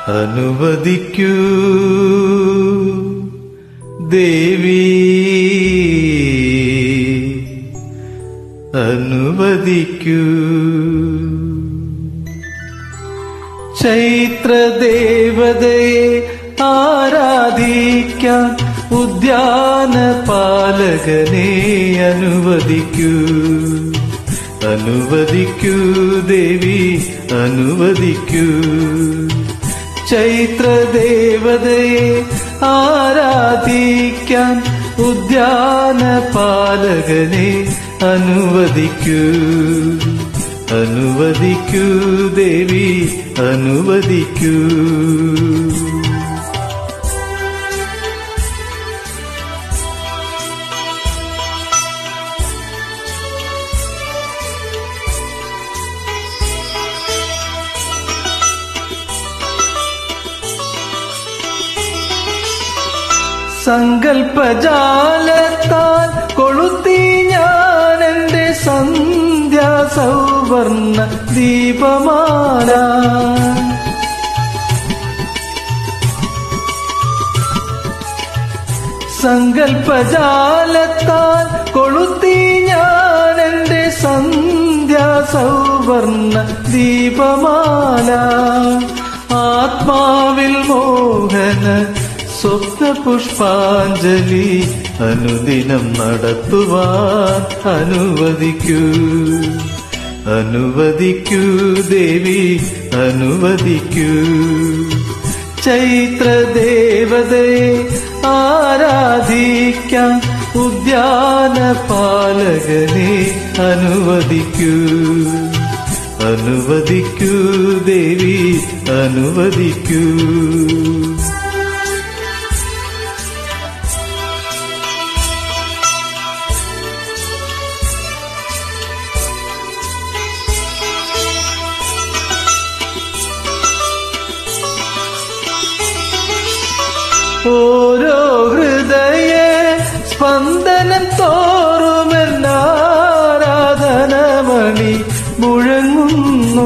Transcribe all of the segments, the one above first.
അനുവദിക്കൂ ദേവി അനുവദിക്കൂ ചൈത്രദേവതയെ ആരാധിക്കാൻ ഉദ്യാന പാലകനെ അനുവദിക്കൂ അനുവദിക്കൂ ദേവി അനുവദിക്കൂ ചൈത്രദേവതയെ ആരാധിക്കാൻ ഉദ്യാന പാലകനെ അനുവദിക്കൂ അനുവദിക്കൂ ദേവി അനുവദിക്കൂ സങ്കൽപ്പജാലത്താൽ കൊളുത്തി ഞാൻ എന്റെ സന്ധ്യാ സൗവർണ ദീപമാല സങ്കൽപ്പജാലത്താൽ കൊളുത്തി ഞാൻ എന്റെ സന്ധ്യാ സൗവർണ ദീപമാല ആത്മാവിൽ മോഹന സ്വപ്ന പുഷ്പാഞ്ജലി അനുദിനം നടത്തുവാൻ അനുവദിക്കൂ അനുവദിക്കൂ ദേവി അനുവദിക്കൂ ചൈത്രദേവതയെ ആരാധിക്കാൻ ഉദ്യാന പാലകനെ അനുവദിക്കൂ അനുവദിക്കൂ ദേവി അനുവദിക്കൂ ഓരോ ഹൃദയ സ്പന്ദനം തോറുമെന്നാരാധനമണി മുഴങ്ങുന്നു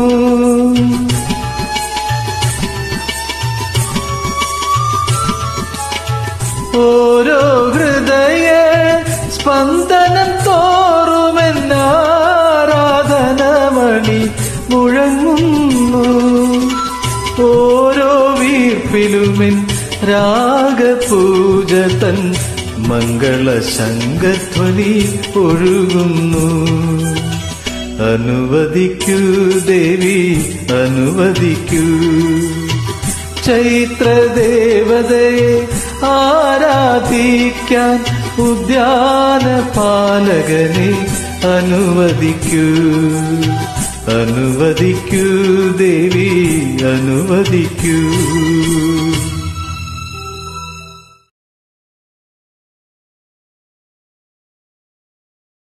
ഓരോ ഹൃദയ സ്പന്ദനം തോറുമെന്നാരാധനമണി മുഴങ്ങുന്നു ഓരോ വീർപ്പിലുമെൻ രാഗപൂജ തൻ മംഗളശങ്കധ്വനി ഒഴുകുന്നു അനുവദിക്കൂ ദേവി അനുവദിക്കൂ ചൈത്രദേവതയെ ആരാധിക്കാൻ ഉദ്യാന പാലകനെ അനുവദിക്കൂ അനുവദിക്കൂ ദേവി അനുവദിക്കൂ